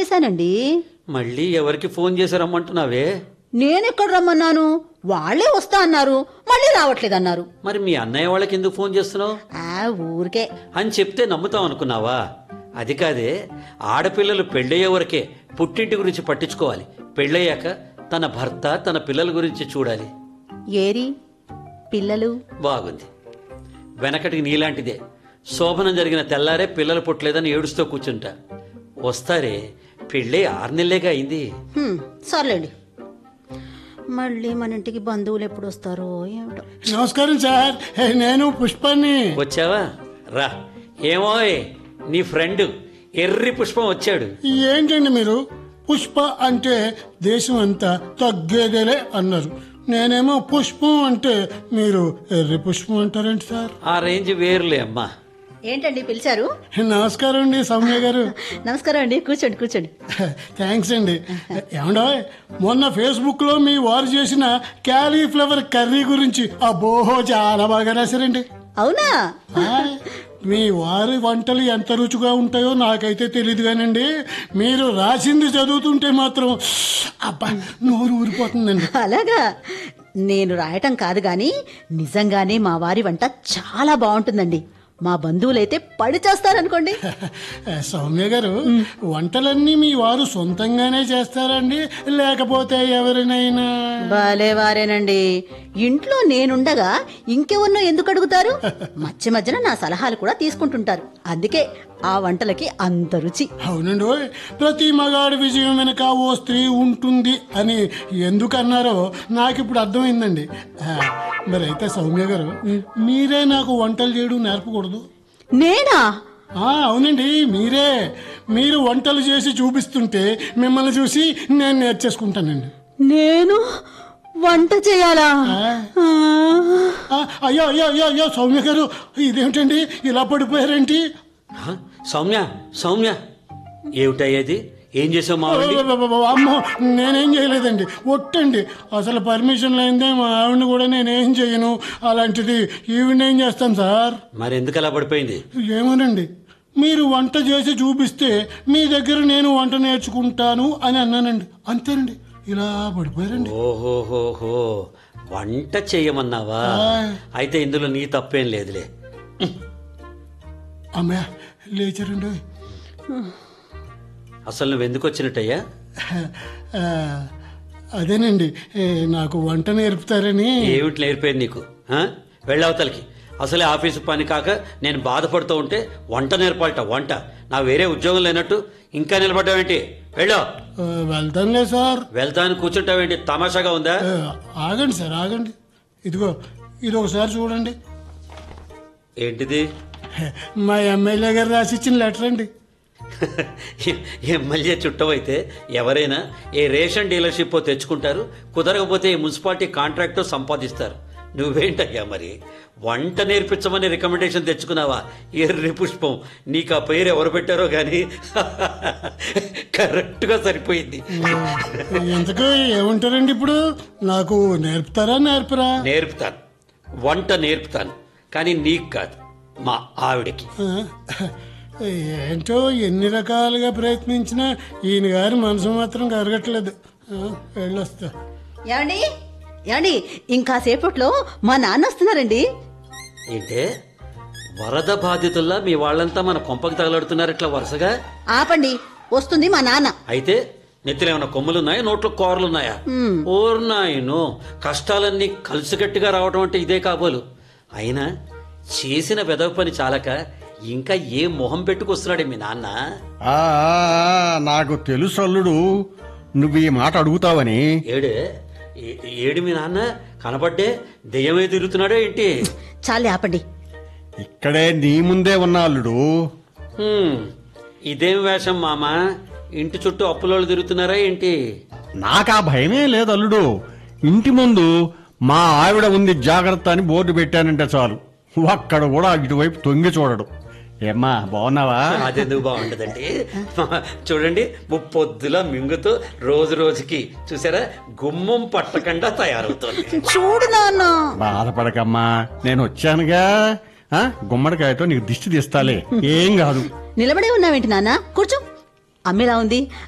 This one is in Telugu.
చేశానండి మళ్ళీ ఎవరికి ఫోన్ చేసి రమ్మంటున్నావే నేనెక్కడ రమ్మన్నాను వాళ్ళే వస్తా అన్నారు మళ్ళీ రావట్లేదన్నారు మరి మీ అన్నయ్య వాళ్ళకి ఎందుకు ఫోన్ చేస్తున్నావు ఆ ఊరికే అని చెప్తే నమ్ముతాం అనుకున్నావా అది కాదే ఆడపిల్లలు పెళ్ళయ్యే వరకే పుట్టింటి గురించి పట్టించుకోవాలి పెళ్ళయ్యాక తన భర్త తన పిల్లల గురించి చూడాలి ఏరి పిల్లలు బాగుంది వెనకటికి నీలాంటిదే శోభనం జరిగిన తెల్లారే పిల్లలు పుట్టలేదని ఏడుస్తూ కూర్చుంటా వస్తారే పెళ్ళే ఆరు నెలలేగా అయింది హ్మ్, సర్లేండి మళ్ళీ మన ఇంటికి బంధువులు ఎప్పుడు వస్తారో ఏమిటో నమస్కారం సార్ నేను పుష్పాన్ని వచ్చావా రా ఏమోయ్ నీ ఫ్రెండ్ ఎర్రి పుష్పం వచ్చాడు ఏంటండి మీరు పుష్ప అంటే దేశం అంతా తగ్గేదేలే అన్నారు నేనేమో పుష్పం అంటే మీరు ఎర్రి పుష్పం అంటారేంటి సార్ ఆ రేంజ్ వేరులే అమ్మా ఏంటండి పిలిచారు నమస్కారం అండి సౌమ్య గారు నమస్కారం అండి కూర్చోండి కూర్చోండి థ్యాంక్స్ అండి ఏమండో మొన్న ఫేస్బుక్ లో మీ వారు చేసిన క్యాలీఫ్లవర్ కర్రీ గురించి అబ్బో చాలా బాగా రాశారండి అవునా ఆ, మీ వారి వంటలు ఎంత రుచిగా ఉంటాయో నాకైతే తెలియదు కానండి మీరు రాసింది చదువుతుంటే మాత్రం అబ్బా నోరు ఊరిపోతుందండి అలాగా నేను రాయటం కాదు గాని నిజంగానే మా వారి వంట చాలా బాగుంటుందండి మా బంధువులైతే పడి చేస్తారనుకోండి సౌమ్య గారు వంటలన్నీ మీ వారు సొంతంగానే చేస్తారండి లేకపోతే ఎవరినైనా భలే వారేనండి ఇంట్లో నేనుండగా ఇంకెవరినో ఎందుకు అడుగుతారు మధ్య మధ్యన నా సలహాలు కూడా తీసుకుంటుంటారు అందుకే ఆ వంటలకి అంత రుచి అవునండి ఓయ్. ప్రతి మగాడి విజయం వెనక ఓ స్త్రీ ఉంటుంది అని ఎందుకు అన్నారో నాకు ఇప్పుడు అర్థమైందండి ఆ, మరి అయితే సౌమ్య గారు మీరే నాకు వంటలు చేయడం నేర్పకూడదు నేనా ఆ, అవునండి మీరే మీరు వంటలు చేసి చూపిస్తుంటే మిమ్మల్ని చూసి నేను నేర్చేసుకుంటానండి నేను వంట చేయాలా ఆ, ఆ, అయ్యో అయ్యో అయ్యో అయ్యో సౌమ్య గారు ఇదేమిటండి ఇలా పడిపోయారేంటి హ? సౌమ్య సౌమ్య ఏమిటయ్యేది ఏం చేసావు మా వాడిని? అమ్మో నేనేం చేయలేదండి ఒట్టండి అసలు పర్మిషన్ లేనిదే మా ఆవిడని కూడా నేనేం చేయను అలాంటిది ఈవిడ ఏం చేస్తాను సార్ మరి ఎందుకు అలా పడిపోయింది ఏమోనండి మీరు వంట చేసి చూపిస్తే మీ దగ్గర నేను వంట నేర్చుకుంటాను అని అన్నానండి అంతేనండి ఇలా పడిపోయారండి ఓహోహోహో వంట చేయమన్నావా అయితే ఇందులో నీ తప్పేం లేదులే అమ్మయ్య లేచారండి అసలు నువ్వు ఎందుకు వచ్చినట్టయ్యా ఆ, అదేనండి ఏ, నాకు వంట నేర్పుతారని ఏమిటి నేర్పేది నీకు ఆ? వెళ్ళవతలకి అసలే ఆఫీసు పని కాక నేను బాధపడుతూ ఉంటే వంట నేర్పాలట వంట నా వేరే ఉద్యోగం లేనట్టు ఇంకా నిలబడ్డావేంటి వెళ్ళు ఆ, వెళ్తానులే సార్ వెళ్తాను కూర్చుంటావేంటి తమాషాగా ఉందా ఆ, ఆగండి సార్ ఆగండి ఇదిగో ఇది ఒకసారి చూడండి ఏంటిది మా ఎమ్మెల్యే గారు రాసి ఇచ్చిన లెటర్ అండి ఎమ్మెల్యే చుట్టమైతే ఎవరైనా ఏ రేషన్ డీలర్షిప్ తెచ్చుకుంటారు కుదరకపోతే ఏ మున్సిపాలిటీ కాంట్రాక్ట్ సంపాదిస్తారు నువ్వేంటయ్యా మరి వంట నేర్పించమని రికమెండేషన్ తెచ్చుకున్నావా ఎర్రి పుష్పం నీకు ఆ పేరు ఎవరు పెట్టారో కానీ కరెక్ట్గా సరిపోయింది ఎంతకు ఏమంటారండి ఇప్పుడు నాకు నేర్పుతారా నేర్పరా నేర్పుతాను వంట నేర్పుతాను కానీ నీకు కాదు మా ఆవిడకి ఆ, ఏంటో ఎన్ని రకాలుగా ప్రయత్నించినా ఈయన గారి మనసు మాత్రం కరగట్లేదు ఆ, వెళ్ళొస్తా ఏమండి ఏమండి ఇంకా సేపట్లో మా నాన్న వస్తున్నారండి ఏంటే వరద బాధితుల్లా మీ వాళ్ళంతా మన కొంపకి తగలడుతున్నారు ఇట్లా వరుసగా ఆపండి వస్తుంది మా నాన్న అయితే నెత్తిలో ఏమైనా కొమ్ములున్నాయా నోట్లో కూరలున్నాయా ఓర్నాయను కష్టాలన్నీ కలిసికట్టుగా రావడం అంటే ఇదే కాబోలు అయినా చేసిన వెదవ పని చాలక ఇంకా ఏ మొహం పెట్టుకొస్తున్నాడే మీ నాన్న ఆ, ఆ, నాకు తెలుసు అల్లుడు నువ్వు ఈ మాట అడుగుతావని ఏడే ఏ- ఏడు మీ నాన్న కనబడ్డే దెయ్యమే తిరుగుతున్నాడో ఏంటి చాలే ఆపండి ఇక్కడే నీ ముందే ఉన్నా అల్లుడు హ్మ్, ఇదేం వేషం మామ ఇంటి చుట్టూ అప్పులోళ్ళు తిరుగుతున్నారా ఏంటి నాకా భయమే లేదు అల్లుడు ఇంటి ముందు మా ఆవిడ ఉంది జాగ్రత్త అని బోర్డు పెట్టానంటే చాలు ఒక్కడ కూడా ఇటువైపు తొంగి చూడడు ఏమ్మా బాగున్నావా అదెందుకు బాగుండదండి చూడండి ముప్పొద్దులా మింగుతూ రోజు రోజుకి చూసారా గుమ్మం పట్టకుండా తయారవుతుంది చూడు నాన్న బాధపడకమ్మా నేను వచ్చానుగా ఆ, గుమ్మడికాయతో నీకు దిష్టి తీస్తాలే ఏం కాదు నిలబడే ఉన్నావేంటి నాన్న కూర్చో అమ్మేలా ఉంది